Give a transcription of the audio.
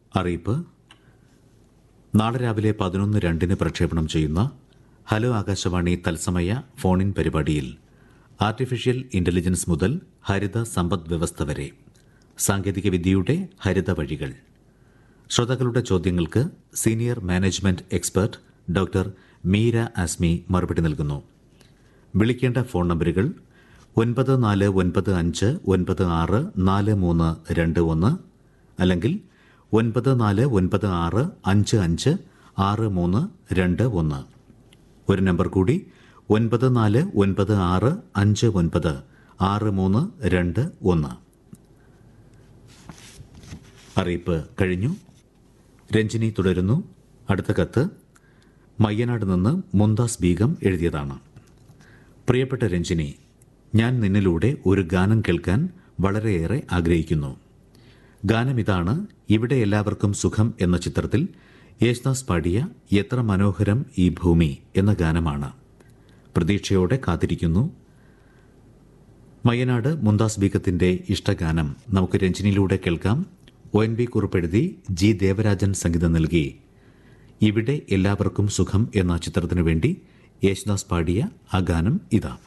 അറിയിപ്പ് നാളെ രാവിലെ പതിനൊന്ന് രണ്ടിന് പ്രക്ഷേപണം ചെയ്യുന്ന ഹലോ ആകാശവാണി തത്സമയ ഫോണിൻ പരിപാടിയിൽ ആർട്ടിഫിഷ്യൽ ഇന്റലിജൻസ് മുതൽ ഹരിത സമ്പദ് വ്യവസ്ഥ വരെ സാങ്കേതിക വിദ്യയുടെ ഹരിത വഴികൾ ശ്രോതാക്കളുടെ ചോദ്യങ്ങൾക്ക് senior management expert doctor Meera Asmi മറുപടി നൽകുന്നു വിളിക്കേണ്ട ഫോൺ നമ്പറുകൾ ഒൻപത് നാല് ഒൻപത് അഞ്ച് ഒൻപത് ആറ് നാല് മൂന്ന് രണ്ട് ഒന്ന് അല്ലെങ്കിൽ ഒൻപത് നാല് ഒൻപത് ആറ് അഞ്ച് അഞ്ച് ആറ് മൂന്ന് രണ്ട് ഒന്ന് ഒരു നമ്പർ കൂടി ഒൻപത് നാല് ഒൻപത് ആറ് അഞ്ച് ഒൻപത് ആറ് മൂന്ന് രണ്ട് ഒന്ന് അറിയിപ്പ് കഴിഞ്ഞു രഞ്ജിനി തുടരുന്നു അടുത്ത കത്ത് മയ്യനാട് നിന്ന് മുന്താസ് ബീഗം എഴുതിയതാണ് പ്രിയപ്പെട്ട രഞ്ജിനി ഞാൻ നിന്നിലൂടെ ഒരു ഗാനം കേൾക്കാൻ വളരെയേറെ ആഗ്രഹിക്കുന്നു ഗാനം ഇതാണ് ഇവിടെ എല്ലാവർക്കും സുഖം എന്ന ചിത്രത്തിൽ യേശുദാസ് പാടിയ എത്ര മനോഹരം ഈ ഭൂമി എന്ന ഗാനമാണ് പ്രതീക്ഷയോടെ കാത്തിരിക്കുന്നു മയ്യനാട് മുന്താസ് ബീഗത്തിന്റെ ഇഷ്ടഗാനം നമുക്ക് രഞ്ജിനിയിലൂടെ കേൾക്കാം ഒ എൻ ബി കുറിപ്പെഴുതി ജി ദേവരാജൻ സംഗീതം നൽകി ഇവിടെ എല്ലാവർക്കും സുഖം എന്ന ചിത്രത്തിനു വേണ്ടി യേശുദാസ് പാടിയ ആ ഗാനം ഇതാ